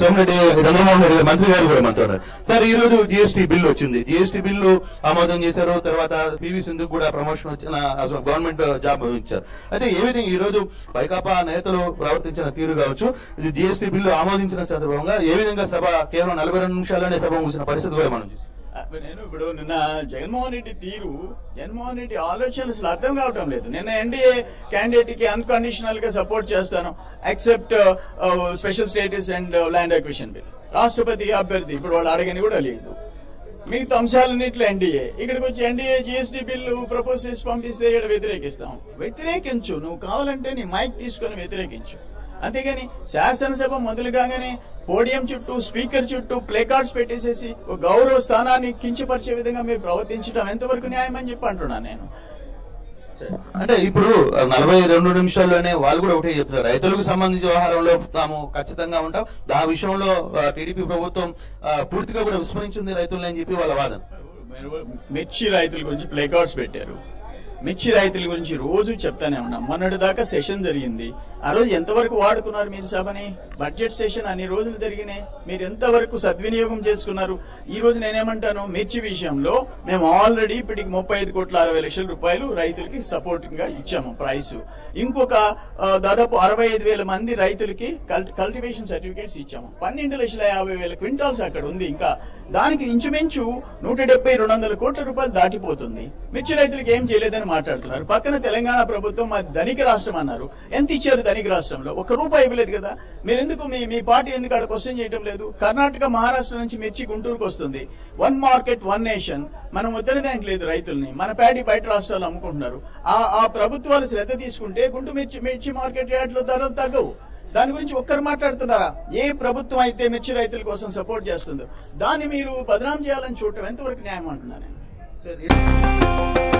సోమిరెడ్డి చంద్రమోహన్ రెడ్డి గారు, మంత్రి గారు కూడా మనతో ఉన్నారు సార్ ఈ రోజు జిఎస్టీ బిల్లు వచ్చింది జిఎస్టీ బిల్లు ఆమోదం చేశారు తర్వాత పివి సింధు కూడా ప్రమోషన్ వచ్చిన గవర్నమెంట్ జాబ్ ఇచ్చారు అయితే ఏ విధంగా ఈ రోజు వైకాపా నేతలు ప్రవర్తించిన తీరు కావచ్చు ఇది జిఎస్టీ బిల్లు ఆమోదించిన సందర్భంగా ఏ విధంగా సభ కేవలం నలభై రెండు నిమిషాల్లోనే సభ ముగిసిన పరిస్థితి కూడా మనం చూసాం అప్పుడు నేను ఇప్పుడు నిన్న జగన్మోహన్ రెడ్డి తీరు జగన్మోహన్ రెడ్డి ఆలోచనలు అసలు అర్థం కావటం లేదు నిన్న ఎన్డీఏ క్యాండిడేట్ కి అన్కండిషనల్ గా సపోర్ట్ చేస్తాను except special status and land acquisition bill రాష్ట్రపతి అభ్యర్థి ఇప్పుడు వాళ్ళు అడగని కూడా లేదు మిగతా అంశాలన్నింటిలో ఎన్డీఏ ఇక్కడికి వచ్చి ఎన్డీఏ జీఎస్టీ బిల్లు ప్రపోజ్ చేసి పంపిస్తే ఇక్కడ వ్యతిరేకిస్తాం వ్యతిరేకించు నువ్వు కావాలంటే నీ మైక్ తీసుకొని వ్యతిరేకించు అంతేగాని శాసనసభ మొదలు కాగానే పోడియం చుట్టూ స్పీకర్ చుట్టూ ప్లే కార్డ్స్ పెట్టేసేసి ఒక గౌరవ స్థానాన్ని కించపరిచే విధంగా మీరు ప్రవర్తించడం ఎంతవరకు న్యాయం అని చెప్పి అంటున్నాను నేను అంటే ఇప్పుడు నలభై రెండు నిమిషాల్లోనే వాళ్ళు కూడా ఒకటే చెప్తున్నారు రైతులకు సంబంధించిన వ్యవహారంలో తాము ఖచ్చితంగా ఉంటాం ఆ విషయంలో టీడీపీ ప్రభుత్వం ఆ, పూర్తిగా కూడా విస్మరించింది రైతులని అని చెప్పి వాళ్ళ వాదన మీరు మిర్చి రైతుల గురించి ప్లే కార్డ్స్ పెట్టారు మిర్చి రైతుల గురించి రోజు చెప్తానే ఉన్నాం మొన్నటి దాకా సెషన్ జరిగింది ఆ రోజు ఎంతవరకు వాడుకున్నారు మీరు సభని బడ్జెట్ సెషన్ అన్ని రోజులు జరిగినాయి మీరు ఎంతవరకు సద్వినియోగం చేసుకున్నారు ఈ రోజు నేనేమంటాను మిర్చి విషయంలో మేము ఆల్రెడీ ఇప్పటికి ముప్పై ఐదు కోట్ల అరవై లక్షల రూపాయలు రైతులకి సపోర్టింగ్ గా ఇచ్చాము ప్రైస్ ఇంకొక ఆ, దాదాపు అరవై ఐదు వేల మంది రైతులకి కల్టివేషన్ సర్టిఫికేట్స్ ఇచ్చాము పన్నెండు లక్షల యాభై వేల క్వింటాల్స్ అక్కడ ఉంది ఇంకా దానికి ఇంచుమించు నూట డెబ్బై రెండు వందల కోట్ల రూపాయలు దాటిపోతుంది మిర్చి రైతులకు ఏం చేయలేదని మాట్లాడుతున్నారు పక్కన తెలంగాణ ప్రభుత్వం మా ధనిక రాష్ట్రం అన్నారు ఎంత ఇచ్చారు ధనిక రాష్ట్రంలో ఒక రూపాయి ఇవ్వలేదు కదా మీరు ఎందుకు మీ మీ పార్టీ ఎందుకు అక్కడ క్వశ్చన్ చేయటం లేదు కర్ణాటక మహారాష్ట్ర నుంచి మిర్చి గుంటూరుకు వస్తుంది వన్ మార్కెట్ వన్ నేషన్ మనం వద్దనేదానికి లేదు రైతుల్ని మన ప్యాడీ బయట రాష్ట్రాలు అమ్ముకుంటున్నారు ఆ ఆ ప్రభుత్వాలు శ్రద్ధ తీసుకుంటే గుంటూరు మిర్చి మిర్చి మార్కెట్ రేట్లో ధరలు తగ్గవు దాని గురించి ఒక్కరు మాట్లాడుతున్నారా ఏ ప్రభుత్వం అయితే మిర్చి రైతుల కోసం సపోర్ట్ చేస్తుందో దాన్ని మీరు బదనాం చేయాలని చూడటం ఎంతవరకు న్యాయం అంటున్నా నేను